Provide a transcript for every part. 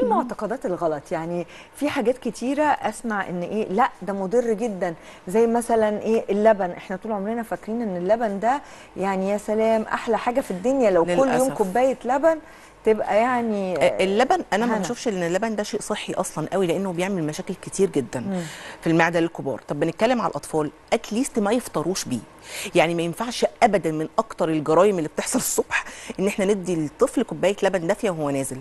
المعتقدات الغلط يعني في حاجات كتيره اسمع ان ايه لا ده مضر جدا زي مثلا ايه اللبن احنا طول عمرنا فاكرين ان اللبن ده يعني يا سلام احلى حاجه في الدنيا لو كل يوم للأسف. كوبايه لبن تبقى يعني آه، اللبن انا ما هنا. بشوفش ان اللبن ده شيء صحي اصلا قوي لانه بيعمل مشاكل كتير جدا في المعده للكبار طب بنتكلم على الاطفال اتليست ما يفطروش بيه يعني ما ينفعش ابدا من اكتر الجرائم اللي بتحصل الصبح ان احنا ندي الطفل كوبايه لبن دافيه وهو نازل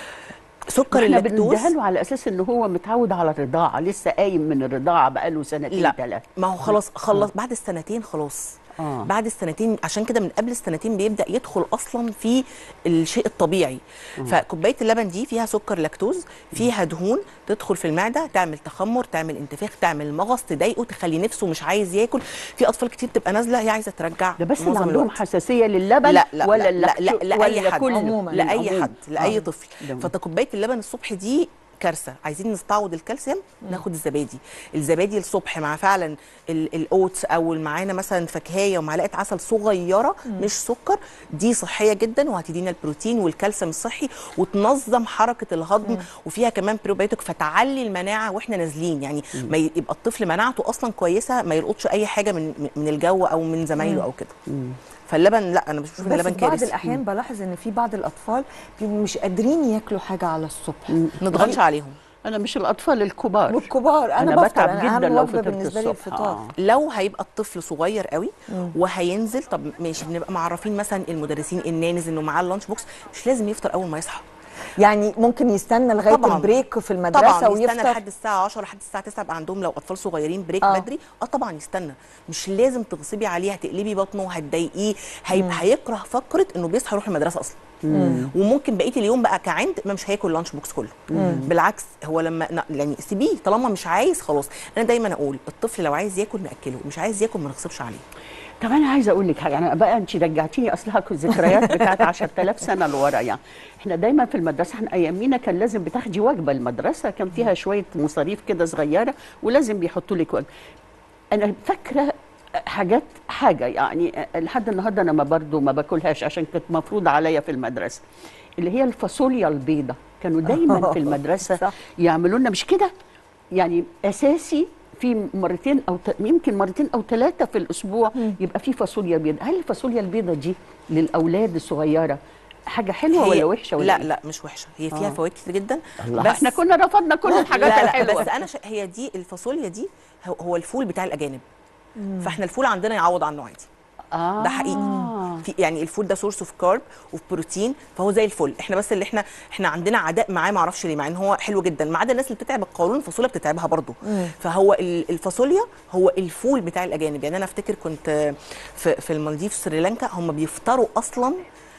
سكر احنا اللاكتوز بنديها له على اساس ان هو متعود على الرضاعه لسه قايم من الرضاعه بقاله سنتين لا ثلاثه ما هو خلاص خلص بعد السنتين خلاص آه. بعد السنتين عشان كده من قبل السنتين بيبدا يدخل اصلا في الشيء الطبيعي فكوبايه اللبن دي فيها سكر لاكتوز فيها دهون تدخل في المعده تعمل تخمر تعمل انتفاخ تعمل مغص تضايقه تخلي نفسه مش عايز ياكل في اطفال كتير بتبقى نازله هي عايزه ترجع ده بس اللي معظم عندهم الوقت. حساسيه للبن لا لا ولا لا لا, لا, اللاكتو- لا ولا اي حد كله؟ عموماً. لاي للعموم. حد لاي آه. طفل ده- فانت كوبايه اللبن الصبح دي كارثه عايزين نستعوض الكالسيوم ناخد الزبادي الزبادي الصبح مع فعلا ال- الاوتس او معانا مثلا فاكهيه ومعلقه عسل صغيره مش سكر دي صحيه جدا وهتدينا البروتين والكالسيوم الصحي وتنظم حركه الهضم وفيها كمان بروبيوتيك فتعلي المناعه واحنا نازلين يعني ما ي- يبقى الطفل مناعته اصلا كويسه ما يلقطش اي حاجه من من الجو او من زمايله او كده فاللبن لا انا بشوف ان بس اللبن في بعض كارثي الاحيان بلاحظ ان في بعض الاطفال بيبقوا مش قادرين ياكلوا حاجه على الصبح ما نضغطش عليهم انا مش الاطفال الكبار والكبار انا, أنا بفطر بتعب انا جداً اهم لو وجبه فطرت بالنسبه لي الصبح. الفطار آه. لو هيبقى الطفل صغير قوي وهينزل طب ماشي بنبقى معرفين مثلا المدرسين النانز انه معاه اللانش بوكس مش لازم يفطر اول ما يصحى يعني ممكن يستنى لغايه طبعاً. البريك في المدرسه طبعا يستنى ويفطر لحد الساعه 10 لحد الساعه 9 يبقى عندهم لو اطفال صغيرين بريك آه. بدري اه طبعا يستنى مش لازم تغصبي عليه هتقلبي بطنه هتضايقيه هيبقى هيكره فكره انه بيصحى يروح المدرسه اصلا وممكن بقيه اليوم بقى كعند ما مش هياكل لانش بوكس كله بالعكس هو لما ن- يعني سيبيه طالما مش عايز خلاص انا دايما اقول الطفل لو عايز ياكل ناكله مش عايز ياكل ما نغصبش عليه طب انا عايزه اقول لك حاجه انا بقى انت رجعتيني اصلها الذكريات بتاعت 10000 سنه لورا يعني احنا دايما في المدرسه احنا ايامينا كان لازم بتاخدي وجبه المدرسه كان فيها شويه مصاريف كده صغيره ولازم بيحطوا لك وجبه انا فاكره حاجات حاجه يعني لحد النهارده انا ما برضو ما باكلهاش عشان كانت مفروض عليا في المدرسه اللي هي الفاصوليا البيضاء كانوا دايما في المدرسه صح. يعملوا لنا مش كده يعني اساسي في مرتين او ت... يمكن مرتين او ثلاثه في الاسبوع يبقى في فاصوليا بيضاء هل الفاصوليا البيضاء دي للاولاد الصغيره حاجه حلوه ولا وحشه ولا لا إيه؟ لا مش وحشه هي فيها آه. فوائد كتير جدا الله احنا كنا رفضنا كل الحاجات لا لا الحلوه بس انا ش... هي دي الفاصوليا دي هو- هو الفول بتاع الاجانب فاحنا الفول عندنا يعوض عنه عادي آه. ده حقيقي في يعني الفول ده سورس اوف كارب وفي بروتين فهو زي الفل احنا بس اللي احنا احنا عندنا عداء معاه ما اعرفش ليه مع ان هو حلو جدا ما عدا الناس اللي بتتعب القولون الفاصوليا بتتعبها برضه فهو ال- الفاصوليا هو الفول بتاع الاجانب يعني انا افتكر كنت في في المالديف سريلانكا هم بيفطروا اصلا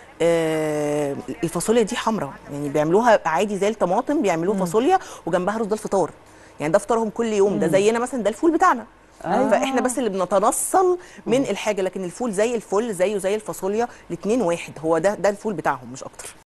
آه، الفاصوليا دي حمراء يعني بيعملوها عادي زي الطماطم بيعملوه فاصوليا وجنبها رز ده الفطار يعني ده فطارهم كل يوم ده زينا مثلا ده الفول بتاعنا أيوة. فاحنا بس اللي بنتنصل من الحاجه لكن الفول زي الفل زيه زي الفاصوليا الاثنين واحد هو ده ده الفول بتاعهم مش اكتر